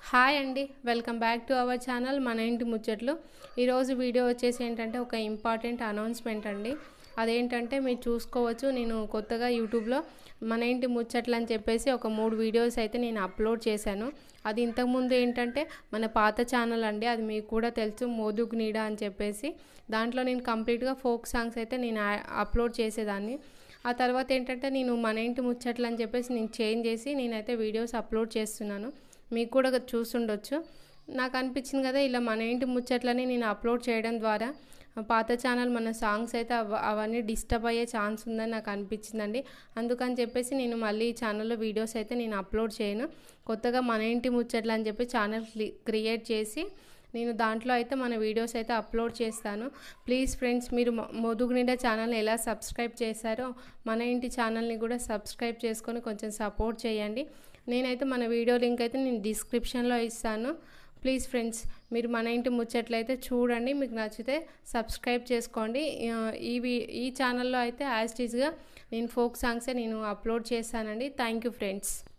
hi అండి welcome back to our channel మన ఇంటి ముచ్చట్లు ఈరోజు వీడియో వచ్చేసి ఏంటంటే ఒక ఇంపార్టెంట్ అనౌన్స్మెంట్ అండి అదేంటంటే మీరు చూసుకోవచ్చు నేను కొత్తగా యూట్యూబ్లో మన ఇంటి ముచ్చట్లు అని చెప్పేసి ఒక మూడు వీడియోస్ అయితే నేను అప్లోడ్ చేశాను అది ఇంతకుముందు ఏంటంటే మన పాత ఛానల్ అండి అది మీకు కూడా తెలుసు మోదుగ్ నీడా అని చెప్పేసి దాంట్లో నేను కంప్లీట్గా ఫోక్ సాంగ్స్ అయితే నేను ఆ- అప్లోడ్ చేసేదాన్ని ఆ తర్వాత ఏంటంటే నేను మన ఇంటి ముచ్చట్లు అని చెప్పేసి నేను చేంజ్ చేసి నేనైతే వీడియోస్ అప్లోడ్ చేస్తున్నాను మీకు కూడా చూస్తుండొచ్చు నాకు అనిపించింది కదా ఇలా మన ఇంటి ముచ్చట్లని నేను అప్లోడ్ చేయడం ద్వారా పాత ఛానల్ మన సాంగ్స్ అయితే అవ అవన్నీ డిస్టర్బ్ అయ్యే ఛాన్స్ ఉందని నాకు అనిపించిందండి అందుకని చెప్పేసి నేను మళ్ళీ ఈ ఛానల్లో వీడియోస్ అయితే నేను అప్లోడ్ చేయను కొత్తగా మన ఇంటి ముచ్చట్లు అని చెప్పి ఛానల్ క్రియేట్ చేసి నేను దాంట్లో అయితే మన వీడియోస్ అయితే అప్లోడ్ చేస్తాను ప్లీజ్ ఫ్రెండ్స్ మీరు మోదుగునిండా ఛానల్ని ఎలా సబ్స్క్రైబ్ చేశారో మన ఇంటి ఛానల్ని కూడా సబ్స్క్రైబ్ చేసుకొని కొంచెం సపోర్ట్ చేయండి నేనైతే మన వీడియో లింక్ అయితే నేను డిస్క్రిప్షన్లో ఇస్తాను ప్లీజ్ ఫ్రెండ్స్ మీరు మన ఇంటి ముచ్చట్లయితే చూడండి మీకు నచ్చితే సబ్స్క్రైబ్ చేసుకోండి ఆ, ఈ వీ- ఈ ఛానల్లో అయితే యాజ్ టీజ్గా నేను ఫోక్ సాంగ్సే నేను అప్లోడ్ చేస్తానండి థ్యాంక్ యూ ఫ్రెండ్స్